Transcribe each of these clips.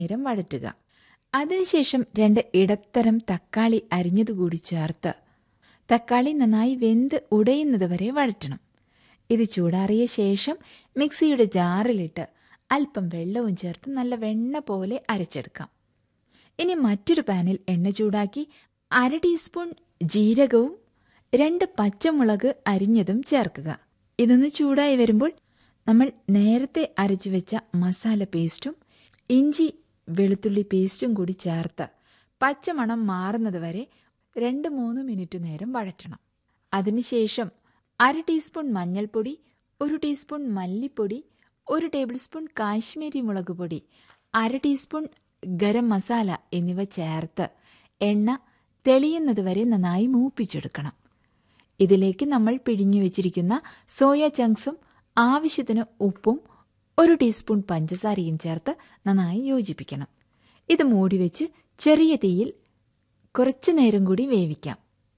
നേരം വഴറ്റുക അതിനുശേഷം രണ്ട് ഇടത്തരം തക്കാളി അരിഞ്ഞതുകൂടി ചേർത്ത് തക്കാളി നന്നായി വെന്ത് ഉടയുന്നത് വരെ വഴറ്റണം ഇത് ചൂടാറിയ ശേഷം മിക്സിയുടെ ജാറിലിട്ട് അല്പം വെള്ളവും ചേർത്ത് നല്ല വെണ്ണ പോലെ അരച്ചെടുക്കാം ഇനി മറ്റൊരു പാനിൽ എണ്ണ ചൂടാക്കി അര ടീസ്പൂൺ ജീരകവും രണ്ട് പച്ചമുളക് അരിഞ്ഞതും ചേർക്കുക ഇതൊന്ന് ചൂടായി വരുമ്പോൾ നമ്മൾ നേരത്തെ അരച്ചു വെച്ച മസാല പേസ്റ്റും ഇഞ്ചി വെളുത്തുള്ളി പേസ്റ്റും കൂടി ചേർത്ത് പച്ചമണം മാറുന്നത് വരെ രണ്ട് മൂന്ന് മിനിറ്റ് നേരം വഴറ്റണം അതിനുശേഷം അര ടീസ്പൂൺ മഞ്ഞൾപ്പൊടി ഒരു ടീസ്പൂൺ മല്ലിപ്പൊടി ഒരു ടേബിൾ സ്പൂൺ കാശ്മീരി മുളക് പൊടി അര ടീസ്പൂൺ ഗരം മസാല എന്നിവ ചേർത്ത് എണ്ണ തെളിയുന്നത് വരെ നന്നായി മൂപ്പിച്ചെടുക്കണം ഇതിലേക്ക് നമ്മൾ പിഴിഞ്ഞു വെച്ചിരിക്കുന്ന സോയ ചങ്ക്സും ആവശ്യത്തിന് ഉപ്പും ഒരു ടീസ്പൂൺ പഞ്ചസാരയും ചേർത്ത് നന്നായി യോജിപ്പിക്കണം ഇത് മൂടി വെച്ച് ചെറിയ തീയിൽ കുറച്ചു നേരം കൂടി വേവിക്കാം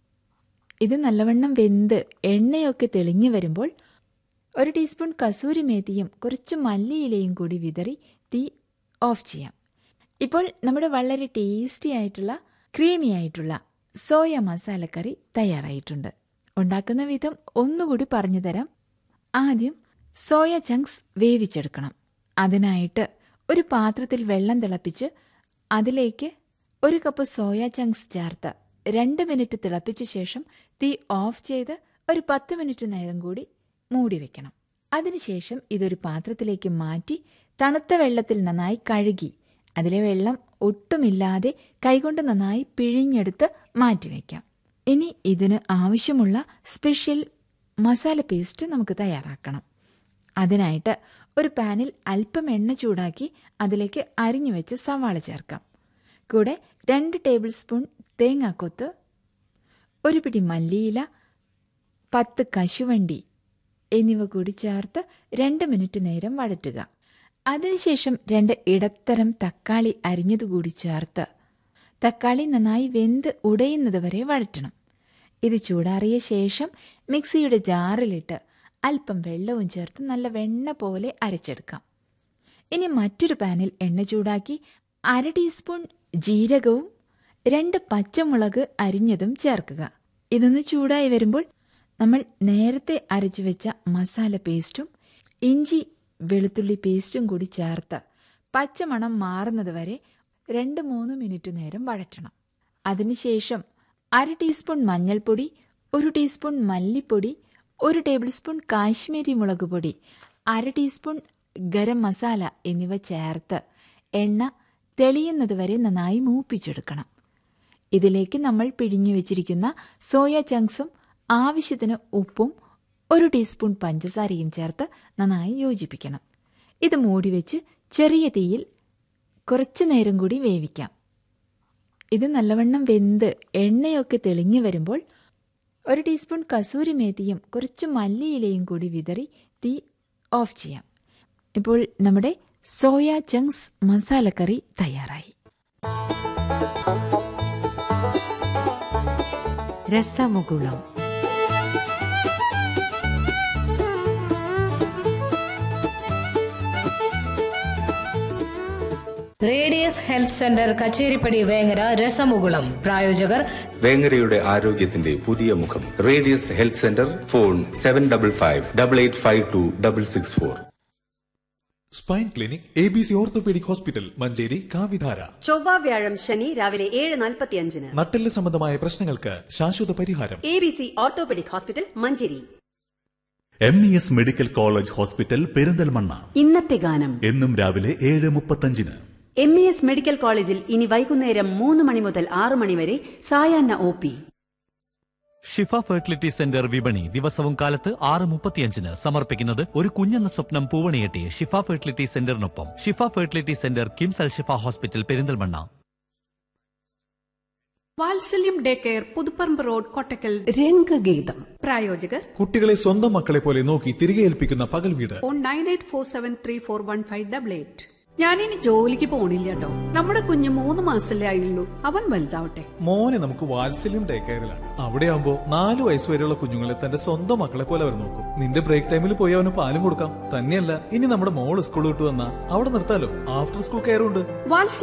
ഇത് നല്ലവണ്ണം വെന്ത് എണ്ണയൊക്കെ തെളിഞ്ഞു വരുമ്പോൾ ഒരു ടീസ്പൂൺ കസൂരി മേത്തിയും കുറച്ച് മല്ലിയിലയും കൂടി വിതറി തീ ഓഫ് ചെയ്യാം ഇപ്പോൾ നമ്മുടെ വളരെ ടേസ്റ്റി ആയിട്ടുള്ള ക്രീമി ആയിട്ടുള്ള സോയ മസാലക്കറി തയ്യാറായിട്ടുണ്ട് ഉണ്ടാക്കുന്ന വിധം ഒന്നുകൂടി പറഞ്ഞു തരാം ആദ്യം സോയ ചങ്ക്സ് വേവിച്ചെടുക്കണം അതിനായിട്ട് ഒരു പാത്രത്തിൽ വെള്ളം തിളപ്പിച്ച് അതിലേക്ക് ഒരു കപ്പ് സോയ ചങ്ക്സ് ചേർത്ത് രണ്ട് മിനിറ്റ് തിളപ്പിച്ച ശേഷം തീ ഓഫ് ചെയ്ത് ഒരു പത്ത് മിനിറ്റ് നേരം കൂടി മൂടി വെക്കണം അതിനുശേഷം ഇതൊരു പാത്രത്തിലേക്ക് മാറ്റി തണുത്ത വെള്ളത്തിൽ നന്നായി കഴുകി അതിലെ വെള്ളം ഒട്ടുമില്ലാതെ കൈകൊണ്ട് നന്നായി പിഴിഞ്ഞെടുത്ത് മാറ്റിവെക്കാം ഇനി ഇതിന് ആവശ്യമുള്ള സ്പെഷ്യൽ മസാല പേസ്റ്റ് നമുക്ക് തയ്യാറാക്കണം അതിനായിട്ട് ഒരു പാനിൽ അല്പം എണ്ണ ചൂടാക്കി അതിലേക്ക് അരിഞ്ഞു വെച്ച് സവാള ചേർക്കാം കൂടെ രണ്ട് ടേബിൾ സ്പൂൺ തേങ്ങാക്കൊത്ത് ഒരു പിടി മല്ലിയില പത്ത് കശുവണ്ടി എന്നിവ കൂടി ചേർത്ത് രണ്ട് മിനിറ്റ് നേരം വഴറ്റുക അതിനുശേഷം രണ്ട് ഇടത്തരം തക്കാളി അരിഞ്ഞതുകൂടി ചേർത്ത് തക്കാളി നന്നായി വെന്ത് ഉടയുന്നത് വരെ വഴറ്റണം ഇത് ചൂടാറിയ ശേഷം മിക്സിയുടെ ജാറിലിട്ട് അല്പം വെള്ളവും ചേർത്ത് നല്ല വെണ്ണ പോലെ അരച്ചെടുക്കാം ഇനി മറ്റൊരു പാനിൽ എണ്ണ ചൂടാക്കി അര ടീസ്പൂൺ ജീരകവും രണ്ട് പച്ചമുളക് അരിഞ്ഞതും ചേർക്കുക ഇതൊന്ന് ചൂടായി വരുമ്പോൾ നമ്മൾ നേരത്തെ അരച്ചു വെച്ച മസാല പേസ്റ്റും ഇഞ്ചി വെളുത്തുള്ളി പേസ്റ്റും കൂടി ചേർത്ത് പച്ചമണം മാറുന്നത് വരെ രണ്ട് മൂന്ന് മിനിറ്റ് നേരം വഴറ്റണം അതിനുശേഷം അര ടീസ്പൂൺ മഞ്ഞൾപ്പൊടി ഒരു ടീസ്പൂൺ മല്ലിപ്പൊടി ഒരു ടേബിൾ സ്പൂൺ കാശ്മീരി മുളക് പൊടി അര ടീസ്പൂൺ ഗരം മസാല എന്നിവ ചേർത്ത് എണ്ണ തെളിയുന്നത് വരെ നന്നായി മൂപ്പിച്ചെടുക്കണം ഇതിലേക്ക് നമ്മൾ പിഴിഞ്ഞു വെച്ചിരിക്കുന്ന സോയ ചങ്ക്സും ആവശ്യത്തിന് ഉപ്പും ഒരു ടീസ്പൂൺ പഞ്ചസാരയും ചേർത്ത് നന്നായി യോജിപ്പിക്കണം ഇത് മൂടി വെച്ച് ചെറിയ തീയിൽ കുറച്ചു നേരം കൂടി വേവിക്കാം ഇത് നല്ലവണ്ണം വെന്ത് എണ്ണയൊക്കെ തെളിഞ്ഞു വരുമ്പോൾ ഒരു ടീസ്പൂൺ കസൂരി മേത്തിയും കുറച്ച് മല്ലിയിലയും കൂടി വിതറി തീ ഓഫ് ചെയ്യാം ഇപ്പോൾ നമ്മുടെ സോയ ചങ്ക്സ് മസാലക്കറി തയ്യാറായി രസമുകുളം radius health centre Kacheripadi Vengara രസമുകുളം പ്രായോജകർ വേങ്ങരയുടെ ആരോഗ്യത്തിന്റെ പുതിയ മുഖം radius health centre phone seven double five double eight five two double six four spine clinic A B C orthopaedic hospital Manjeri കാവിധാര ചൊവ്വ വ്യാഴം ശനി രാവിലെ ഏഴ് നാൽപ്പത്തിയഞ്ചിന് നട്ടെല്ല് സംബന്ധമായ പ്രശ്നങ്ങൾക്ക് ശാശ്വത പരിഹാരം A B C orthopaedic hospital Manjeri M E S medical college hospital Perinthalmanna ഇന്നത്തെ ഗാനം എന്നും രാവിലെ ഏഴ് മുപ്പത്തഞ്ചിന് എം ഇ എസ് മെഡിക്കൽ കോളേജിൽ ഇനി വൈകുന്നേരം മൂന്ന് മണി മുതൽ ആറ് മണി വരെ സായാഹ്ന O P Shifa fertility centre വിപണി ദിവസവും കാലത്ത് ആറ് മുപ്പത്തിയഞ്ചിന് സമർപ്പിക്കുന്നത് ഒരു കുഞ്ഞെന്ന സ്വപ്നം പൂവണിയെട്ടി ഷിഫ ഫെർട്ടിലിറ്റി സെന്ററിനൊപ്പം Shifa fertility centre KIMS Al Shifa hospital Perinthalmanna Vatsalyam day care Puthuparamba road Kottakkal രംഗഗീതം പ്രായോജകർ കുട്ടികളെ സ്വന്തം മക്കളെ പോലെ നോക്കി തിരികെ ഏൽപ്പിക്കുന്ന പകൽ വീട് phone nine eight four seven three four one five double eight ഞാനിനി ജോലിക്ക് പോണില്ല കേട്ടോ നമ്മുടെ കുഞ്ഞ് മൂന്ന് മാസല്ലേ ആയുള്ളൂ അവൻ വലുതാവട്ടെ മോനെ നമുക്ക് വാത്സല്യം ഡേ കെയറിലാണ് അവിടെയാകുമ്പോ നാല് വയസ്സ് വരെയുള്ള കുഞ്ഞുങ്ങളെ തന്റെ സ്വന്തം മക്കളെ പോലെ അവർ നോക്കും നിന്റെ ബ്രേക്ക് ടൈമിൽ പോയി അവന് പാലും കൊടുക്കാം തന്നെയല്ല ഇനി നമ്മുടെ മോള് സ്കൂൾ വിട്ടു വന്നാ അവിടെ നിർത്താലോ ആഫ്റ്റർ സ്കൂൾ കെയറും ഉണ്ട് വാത്സല്യം